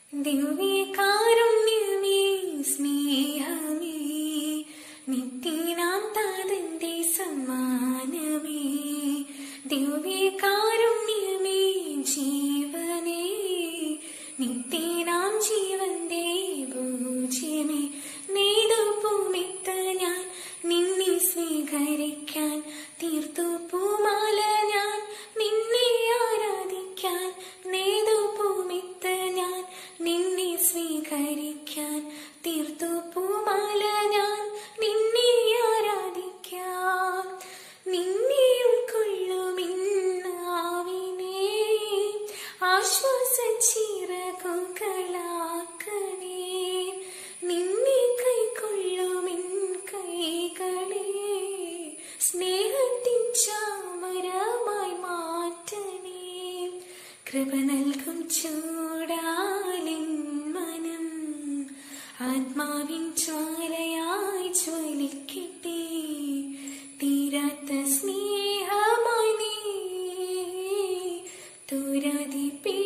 ദിവ്യകാരുണ്യമേ സ്നേഹമേ നിത്യനാം താതന്റെ സമ്മാനമേ ദിവ്യകാരുണ്യമേ ജീവനേ നിത്യനാം ജീവന്റെ പൂജ്യമേ നേടുപൂമിത്ത് ഞാൻ നിന്നെ സ്വീകരിക്കാൻ തീർത്തു പൂമാല ഞാൻ നിന്നെ ആരാധിക്കാൻ നേടുപൂമിത്ത് ഞാൻ നിന്നെ സ്വീകരിക്കാൻ തീർത്തു പൂമാല ഞാൻ നിന്നെ ആരാധിക്കാൻ നിന്നെ ഉൾക്കൊള്ളുമിന്നാവിനെ ആശ്വാസ ചിറകുകളാക്കണേ നിന്നെ കൈക്കൊള്ളുമിൻ കൈകളെ സ്നേഹത്തിൻ ചാമരമായി മാറ്റണേ കൃപ നൽകും ചൂടാലിൻ മനം ആത്മാവിൻ ജ്വാലയായി ജ്വലിക്കട്ടെ തീരാത്ത സ്നേഹമായി നീ തുരതിപ്പി